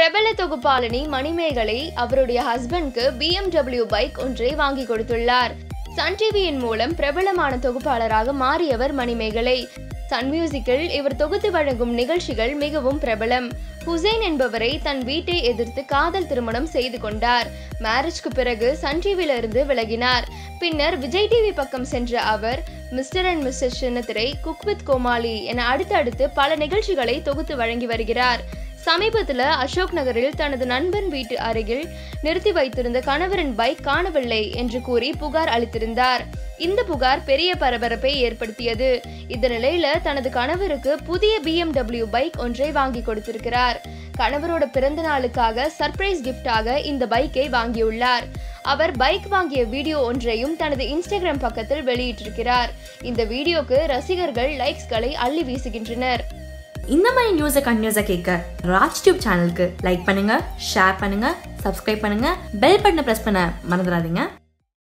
பிரபல தொகுப்பாளினி மணிமேகலை அவருடைய ஹஸ்பண்ட்க்கு BMW bike ஒன்றை வாங்கி கொடுத்துள்ளார் சன் டிவியின் மூலம் பிரபலமான தொகுப்பாளராக மாறியவர் மணிமேகலை சன் மியூசிக்கில் இவர் தொகுத்து வழங்கும் நிகழ்ச்சிகள் மிகவும் பிரபலம் ஹுசைன் என்பவரை தன் வீட்டை எதிர்த்து காதல் திருமணம் செய்து கொண்டார் மேரேஜ்க்கு பிறகு சன் டிவியில இருந்து விலகினார் பின்னர் விஜய் டிவி பக்கம் சென்ற அவர் Mr and Mrs Chinnathirai cook with Comali என அடுத்தடுத்து பல நிகழ்ச்சிகளை தொகுத்து வழங்கி வருகிறார் சமீபத்தில் அசோக் நகரில் தனது நண்பன் வீட்டு அருகில் நிறுத்தி வைத்திருந்த கணவரின் பைக் காணவில்லை என்று கூறி புகார் அளித்திருந்தார் இந்த புகார் பெரிய பரபரப்பை ஏற்படுத்தியது இந்த நிலையில தனது கணவருக்கு புதிய BMW பைக் ஒன்றை வாங்கி கொடுத்திருக்கிறார் கணவரோட பிறந்த நாளுக்காக சர்ப்ரைஸ் கிஃப்டாக இந்த பைக்கை வாங்கியுள்ளார் அவர் பைக் வாங்கிய வீடியோ ஒன்றையும் தனது இன்ஸ்டாகிராம் பக்கத்தில் வெளியிட்டிருக்கிறார் இந்த வீடியோக்கு ரசிகர்கள் லைக்ஸ்களை அள்ளி வீசுகின்றனர் இந்த மாதிரி நியூஸை கண்டினியூஸாக கேட்க ராஜ் டியூப் சேனலுக்கு லைக் பண்ணுங்க ஷேர் பண்ணுங்க சப்ஸ்கிரைப் பண்ணுங்க பெல் பட்டனை ப்ரெஸ் பண்ண மறந்துடாதீங்க